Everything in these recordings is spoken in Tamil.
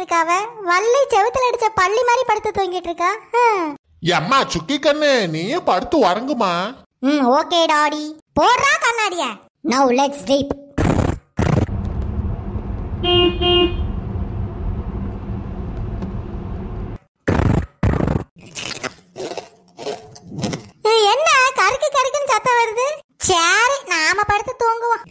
இருக்காவ வள்ளி செவுத்துல அடிச்ச பள்ளி மாதிரி படுத்து தூங்கிட்டு இருக்கா ஹம். அம்மா சுக்கி கண்ணு நீயே படுத்து உறங்குமா ம் ஓகே டாடி போடுறா கண்ணாடிய நவ் லெட்ஸ் ஸ்லீப் என்ன கருக்கு கருக்குன்னு சத்தம் வருது சரி நாம படுத்து தூங்குவோம்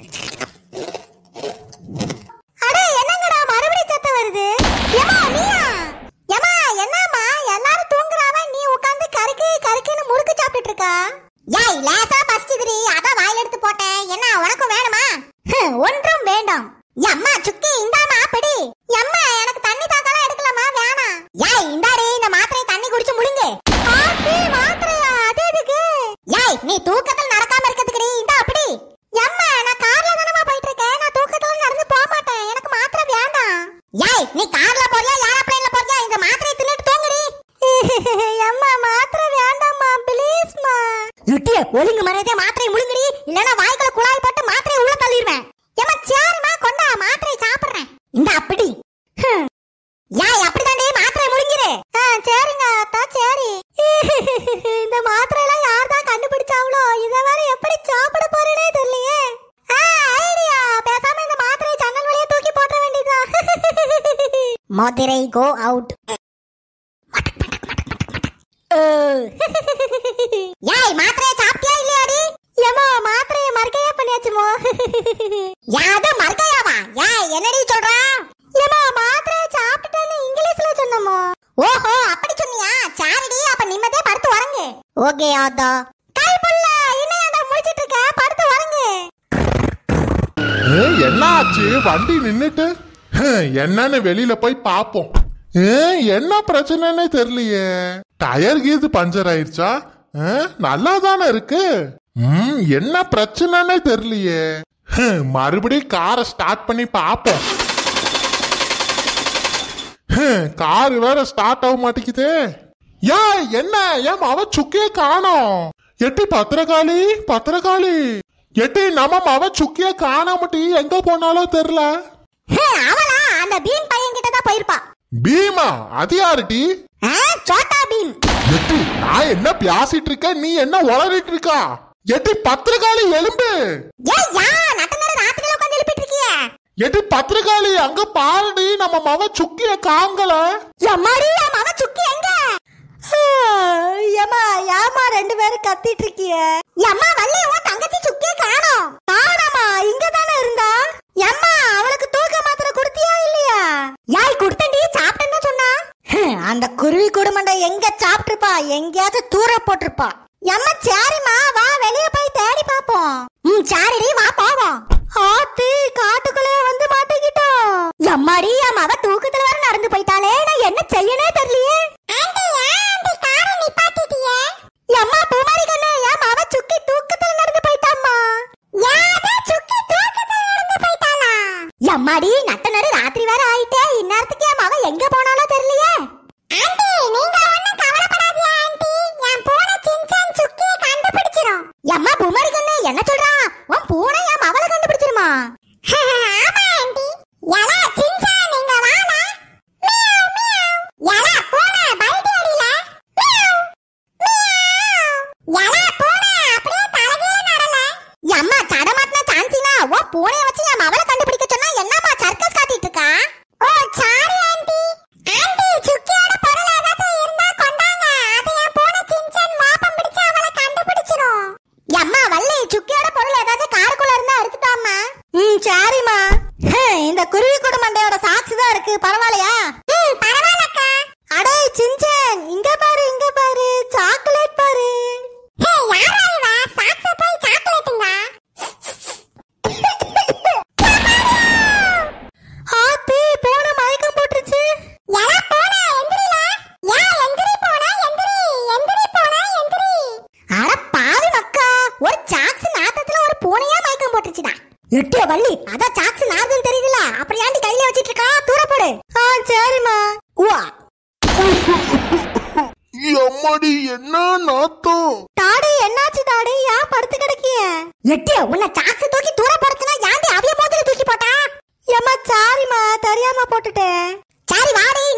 அட என்னங்கடா மறுபடியும் சத்தம் வருது ஏமா நீயா ஏமா என்னம்மா எல்லாரும் தூங்குறாவ நீ உட்கார்ந்து கருக்கு கருக்குன்னு முறுக்கு சாப்பிட்டுட்டு இருக்கா ஏய் லேசா பசிக்குதுடி அதான் வாயில எடுத்து போட்டேன் என்ன உனக்கும் வேணுமா ஹம், ஒன்றும் வேண்டாம் அம்மா சுக்கி இந்தாமா பிடி அம்மா எனக்கு தண்ணி தாத்தாலாம் எடுக்கலாமா வேணாம் ஏய் இந்தாடி இந்த மாத்திரை தண்ணி குடிச்சு முழுங்கு ஆத்தி மாத்திரையா அது எதுக்கு ஏய் நீ தூக்கத்துல நடக்காம இருக்கிறதுக்குடி இந்தா அப்படி அம்மா நான் கார்ல தானமா போயிட்டு இருக்கேன் நான் தூக்கத்துல நடந்து போக மாட்டேன் எனக்கு மாத்திரை வேண்டாம் ஏய் நீ கார்ல போறியா ஏரோப்ளேன்ல போறியா இந்த மாத்திரை தின்னுட்டு தூங்குடி அம்மா மாத்திரை வேண்டாம்மா ப்ளீஸ்மா லுட்டிய ஒழுங்கு மரியாதையா மாத்திரை முழுங்குடி இல்லனா வாய்க்குள்ள குழாய் போட்டு மாத்திரையை உள்ள தள்ளிடுவேன் ஏமா சரிம்மா கொண்டா மாத்திரை சாப்பிடுறேன் இந்த அப்படி ஹம். ஏய் அப்படிதாண்டி மாத்திரை முழுங்கிரு ஆ சரிங்க அத்தா சரி இந்த மாத்திரை எல்லாம் யார் தான் கண்டுபிடிச்சாங்களோ இத வேற எப்படி சாப்பிட போறேனே தெரியலையே ஆ ஐடியா பேசாம இந்த மாத்திரை ஜன்னல் வழியா தூக்கி போட்ட வேண்டியதா மதுரை கோ அவுட் ஏய் மாத்திரையை சாப்பிட்டியா இல்லையாடி ஏமா மாத்திரையை மறுக்கையா பண்ணியாச்சுமோ யாது மறுக்கையாவா ஏய் என்னடி சொல்றா ஏமா மாத்திரையை சாப்பிட்டுட்டேன்னு இங்கிலீஷ்ல சொன்னமோ ஓஹோ அப்படி சொன்னியா சாரிடி அப்ப நிம்மதியா படுத்து உறங்கு ஓகே ஆதா கை புள்ள இன்னையாடா முடிச்சிட்டு இருக்க படுத்து உறங்கு ஏ, என்ன ஆச்சு வண்டி நின்னுட்டு ஹம், என்னன்னு வெளியில போய் பாப்போம் ஏ, என்ன பிரச்சனைன்னு தெரியலையே டயர் கீது பஞ்சர் ஆயிடுச்சா நல்லா தானே இருக்கு ம் என்ன பிரச்சனைன்னு தெரியலையே ஹம், மறுபடியும் காரை ஸ்டார்ட் பண்ணி பாப்போம் ஹம், கார் வேற ஸ்டார்ட் ஆக மாட்டேங்குதே ஏன் என்ன ஏன் அவ சுக்கியே காணோம் எட்டி பத்திரகாளி பத்திரகாளி எட்டி நம்ம மவ சுக்கிய காணாமட்டி எங்க போனாலோ தெரியல ஹே, அவளா அந்த பீம் பையன் கிட்ட தான் போயிருப்பா பீமா அது யாருடி ஆ, சோட்டா பீம் எட்டி நான் என்ன பியாசிட்டு இருக்க நீ என்ன உளறிட்டு இருக்கா எட்டி பத்திரகாளி எலும்பு ஏய் யா நட்ட நேரம் ராத்திரில உட்கார்ந்து எழுப்பிட்டு இருக்கியே எட்டி பத்திரகாளி அங்க பாருடி நம்ம மவ சுக்கிய காங்கல எம்மாடி என் மவ சுக்கி எங்க ஏமா யாமா ரெண்டு பேரும் கத்திட்டு இருக்கிய எம்மா வள்ளி உன் தங்கச்சி சுக்கிய காணோம் காணோமா இங்க தானே இருந்தா எம்மா அவளுக்கு தூக்க மாத்திரை கொடுத்தியா இல்லையா யாய் கொடுத்தண்டி சாப்பிட்டேன்னு சொன்னா அந்த குருவி குடுமண்டை எங்க சாப்பிட்டிருப்பா எங்கேயாச்சும் தூர போட்டிருப்பா எம்மா சரிம்மா வா வெளிய போய் தேடி பாப்போம் ம் சரிடி வா போவோம் ஆத்தி காட்டுக்குள்ளே வந்து மாட்டிக்கிட்டோம் எம்மாடி என் மவ தூக்கத்துல வேற நடந்து போயிட்டாலே நான் என்ன செய்யனே தெரியலையே எம்மா பூமாரி கண்ணே என் மவ சுக்கி தூக்கத்துல நடந்து போயிட்டாம்மா எம்மாடி நட்ட நேரம் ராத்திரி வேற ஆயிட்டே இந்நேரத்துக்கு என் மவ எங்க போனாலோ தெரியலையே ஆண்டி நீங்க ஒண்ணும் கவலைப்படாதீங்க ஆண்டி என் பூனை சின்சான் சுக்கியை கண்டுபிடிச்சிரும் எம்மா பூமாரி கண்ணே என்ன சொல்றா உன் பூனை என் மவளை கண்டுபிடிச்சிருமா ஆமா ஆண்டி எலா சின்சான் நீங்க வாடா மியாவ் மியாவ் எலா பூனை பல்டி அடியில மியாவ் மியாவ் எலா பூனை அப்படியே தலகீழ நடல எம்மா தடமாட்டின சான்சினா ஓ பூனைய வச்சு என் மவளை கண்டுபிடிக்க சொன்னா என்னம்மா சர்க்கஸ் காட்டிட்டு இருக்கா ஓ சாரி ஆண்டி ஆண்டி சுக்கியோட பொருள் ஏதாவது இருந்தா கொண்டாங்க அது என் பூனை சின்சன் மோப்பம் பிடிச்சு அவளை கண்டுபிடிச்சிரும் எம்மா வள்ளி சுக்கியோட பொருள் ஏதாவது காருக்குள்ள இருந்தா எடுத்துட்டாமா ம் சரிம்மா இந்த குருவி குடும்பண்டையோட சாக்ஸ் தான் இருக்கு பரவாயில்லையா ம் பரவாயில்லக்கா அடே சின்சன் இங்க பாரு இங்க பாரு சாக்லேட் பாரு ஹே யாரா இவ சாக்ஸ் போய் சாக்லேட்டுங்க ஆத்தி போன மயக்கம் போட்டுருச்சு எலா போன எந்திரில யா எந்திரி போன எந்திரி எந்திரி போன எந்திரி அட பாவி மக்கா ஒரு சாக்ஸ் நாத்தத்துல ஒரு பூனையா மயக்கம் போட்டுச்சுடா எட்டிய வள்ளி அதான் சாக்ஸ் நார்துன்னு தெரியுதுல அப்புறம் ஏன்டி கையில வச்சிட்டு இருக்கா தூர போடு ஆ சரிம்மா உவா எம்மடி என்ன நாத்தம் தாடி என்னாச்சு தாடி ஏன் படுத்து கிடக்கிய எட்டிய உன்னை சாக்ஸ் தூக்கி தூர போடுச்சுனா ஏன்டி அவிய மோதிர தூக்கி போட்டா ஏமா சாரிமா தெரியாம போட்டுட்டேன் சே சரி வாடி